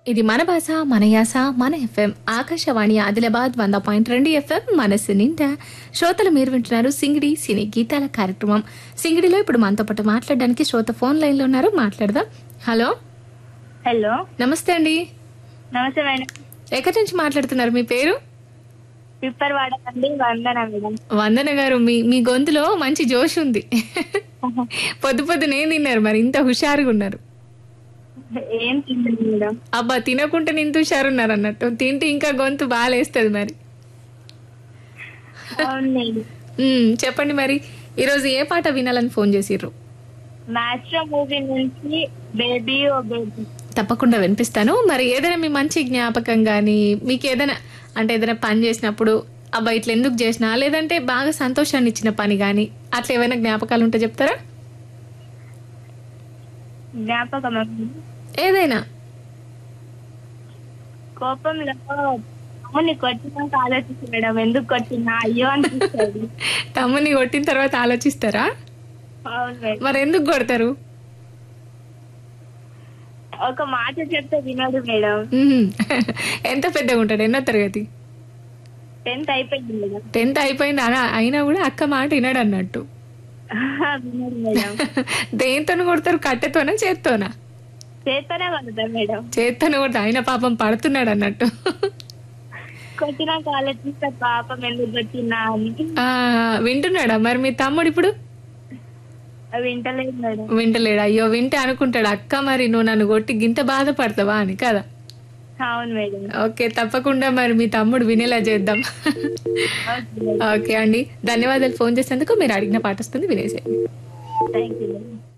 ఇది మన భాష మన యాస మన ఎఫ్ఎం ఆకాశవాణి ఆదిలాబాద్ వంద పాయింట్ రెండు ఎఫ్ఎం మనసు నిండా శ్రోతలు మీరు వింటున్నారు సింగిడి సినీ గీతాల కార్యక్రమం సింగిడిలో ఇప్పుడు మనతో పాటు మాట్లాడడానికి శ్రోత ఫోన్ లైన్ లో ఉన్నారు మాట్లాడదాం హలో హలో నమస్తే అండి నమస్తే మేడం ఎక్కడి నుంచి మాట్లాడుతున్నారు మీ పేరు పిప్పర్ వాడకండి వందన మేడం వందన గారు మీ మీ గొంతులో మంచి జోష్ ఉంది పొద్దు పొద్దున ఏం తిన్నారు మరి ఇంత హుషారుగా ఉన్నారు ఏం తింటుంది మేడం అబ్బా తినకుంటే ఇంత హుషారు ఉన్నారు అన్నట్టు తింటే ఇంకా గొంతు బాగాలేస్తుంది మరి అవును మేడం మ్మ్, చెప్పండి మరి ఈరోజు ఏ పాట వినాలని ఫోన్ చేసిర్రు మ్యాస్ట్రో మూవీ నుంచి బేబీ ఓ బేబీ తప్పకుండా వినిపిస్తాను మరి ఏదైనా మీ మంచి జ్ఞాపకం కానీ మీకు ఏదైనా అంటే ఏదైనా పని చేసినప్పుడు అబ్బా ఇట్లా ఎందుకు చేసినా లేదంటే బాగా సంతోషాన్ని ఇచ్చిన పని కానీ అట్లా ఏమైనా జ్ఞాపకాలు ఉంటే చెప్తారా జ్ఞాపకం ఏదైనా కోపంలో అవును కొట్టినాక ఆలోచించి మేడం ఎందుకు కొట్టినా అయ్యో అనిపిస్తుంది తమ్ముని కొట్టిన తర్వాత ఆలోచిస్తారా అవును మేడం మరి ఎందుకు కొడతారు ఒక మాట చెప్తే వినడు మేడం మ్మ్. ఎంత పెద్దగా ఉంటాడు ఎన్నో తరగతి టెన్త్ అయిపోయింది మేడం టెన్త్ అయిపోయింది అలా అయినా కూడా అక్క మాట వినడు అన్నట్టు వినడు మేడం దేంతో కొడతారు కట్టెతోనా చేత్తోనా చేస్తూనే కొడతాం మేడం చేత్తోనే కొడతా ఆయన పాపం పడుతున్నాడు అన్నట్టు కొట్టినాక ఆలోచిస్తే పాపం ఎందుకు కొట్టినా అని ఆ వింటున్నాడా మరి మీ తమ్ముడు ఇప్పుడు వింటలేదు మేడం వింటలేడు అయ్యో వింటే అనుకుంటాడు అక్క మరి నువ్వు నన్ను కొట్టి గింత బాధపడతావా అని కదా అవును మేడం ఓకే తప్పకుండా మరి మీ తమ్ముడు వినేలా చేద్దాం ఓకే మేడం ఓకే అండి ధన్యవాదాలు ఫోన్ చేసేందుకు మీరు అడిగిన పాట వస్తుంది వినేసేయండి థ్యాంక్ యూ మేడం